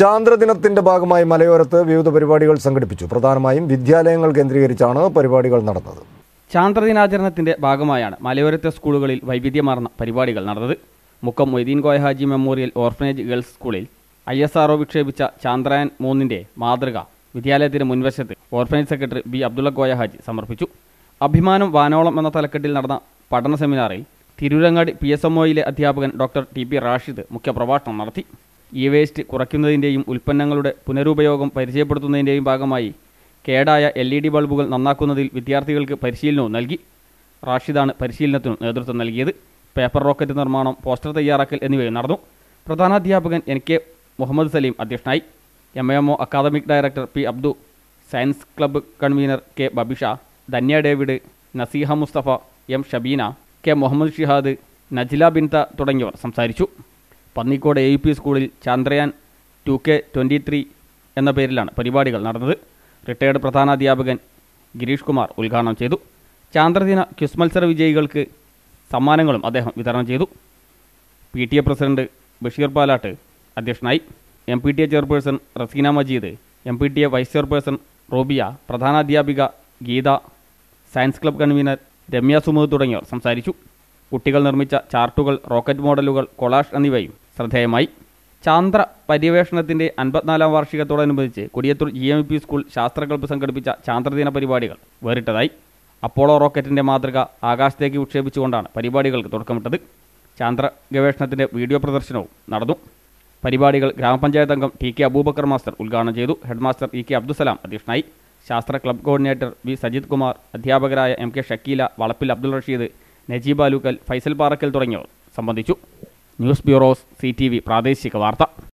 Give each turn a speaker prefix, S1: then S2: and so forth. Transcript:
S1: ചാന്ദ്രദിനത്തിന്റെ ഭാഗമായി മലയോരത്ത് വിവിധ പരിപാടികൾ സംഘടിപ്പിച്ചു പ്രധാനമായും വിദ്യാലയങ്ങൾ കേന്ദ്രീകരിച്ചാണ് പരിപാടികൾ നടന്നത്
S2: ചാന്ദ്രദിനാചരണത്തിന്റെ ഭാഗമായാണ് മലയോരത്തെ സ്കൂളുകളിൽ വൈവിധ്യമാർന്ന പരിപാടികൾ നടന്നത് Mukkam Moideen Koya Haji memorial orphanage girls സ്കൂളിൽ ഐ എസ് ആർഒ വിക്ഷേപിച്ച ചാന്ദ്രയാൻ മൂന്നിന്റെ മാതൃക വിദ്യാലയത്തിന് മുൻവശത്ത് orphanage secretary B Abdulla Koya Haji സമർപ്പിച്ചു അഭിമാനം വാനോളം എന്ന തലക്കെട്ടിൽ നടന്ന പഠന സെമിനാറിൽ തിരൂരങ്ങാടി പി എസ് എം ഒയിലെ അധ്യാപകൻ ഡോക്ടർ ടി പി റാഷിദ് മുഖ്യപ്രഭാഷണം നടത്തി ഇ വേസ്റ്റ് കുറയ്ക്കുന്നതിൻ്റെയും ഉൽപ്പന്നങ്ങളുടെ പുനരുപയോഗം പരിചയപ്പെടുത്തുന്നതിൻ്റെയും ഭാഗമായി കേടായ എൽ ഇ ഡി ബൾബുകൾ നന്നാക്കുന്നതിൽ വിദ്യാർത്ഥികൾക്ക് പരിശീലനവും നൽകി റാഷിദാണ് പരിശീലനത്തിനു നേതൃത്വം നൽകിയത് പേപ്പർ റോക്കറ്റ് നിർമ്മാണം പോസ്റ്റർ തയ്യാറാക്കൽ എന്നിവയും നടന്നു പ്രധാനാധ്യാപകൻ എൻ കെ മുഹമ്മദ് സലീം അധ്യക്ഷനായി M M O academic director P Abdu science club convener K Babisha Dhanya David Naseeha Musthafa M Shabeena K Muhammad Shihad Najila Bintha തുടങ്ങിയവർ സംസാരിച്ചു പന്നിക്കോട് എ യു പി സ്കൂളിൽ Chandrayaan two K twenty three എന്ന പേരിലാണ് പരിപാടികൾ നടന്നത് റിട്ടയർഡ് പ്രധാനാധ്യാപകൻ ഗിരീഷ് കുമാർ ഉദ്ഘാടനം ചെയ്തു ചാന്ദ്രദിന ക്വിസ് മത്സര വിജയികൾക്ക് സമ്മാനങ്ങളും അദ്ദേഹം വിതരണം ചെയ്തു P T A president Basheer Palat അധ്യക്ഷനായി M P T A chairperson Raseena Majeed M P T A vice chairperson Robiya പ്രധാനാധ്യാപിക Geetha science club convener Ramya Sumud തുടങ്ങിയവർ സംസാരിച്ചു കുട്ടികൾ നിർമ്മിച്ച ചാർട്ടുകൾ റോക്കറ്റ് മോഡലുകൾ കൊളാഷ് എന്നിവയും ശ്രദ്ധേയമായി ചാന്ദ്ര പര്യവേഷണത്തിന്റെ അൻപത്തിനാലാം വാർഷികത്തോടനുബന്ധിച്ച് Kodiyathur G M P school ശാസ്ത്ര ക്ലബ്ബ് സംഘടിപ്പിച്ച ചാന്ദ്രദിന പരിപാടികൾ വേറിട്ടതായി അപ്പോളോ റോക്കറ്റിന്റെ മാതൃക ആകാശത്തേക്ക് വിക്ഷേപിച്ചുകൊണ്ടാണ് പരിപാടികൾക്ക് തുടക്കമിട്ടത് ചാന്ദ്ര ഗവേഷണത്തിന്റെ വീഡിയോ പ്രദർശനവും നടന്നു പരിപാടികൾ ഗ്രാമപഞ്ചായത്ത് അംഗം ടി കെ അബൂബക്കർ മാസ്റ്റർ ഉദ്ഘാടനം ചെയ്തു ഹെഡ്മാസ്റ്റർ ഇ കെ അബ്ദുസലാം അധ്യക്ഷനായി ശാസ്ത്ര club coordinator V Sajith Kumar അധ്യാപകരായ എം കെ ഷക്കീല വളപ്പിൽ അബ്ദുൾ റഷീദ് നജീബ് അലൂക്കൽ ഫൈസൽ പാറക്കൽ തുടങ്ങിയവർ സംബന്ധിച്ചു news bureaus C T V പ്രാദേശിക വാർത്ത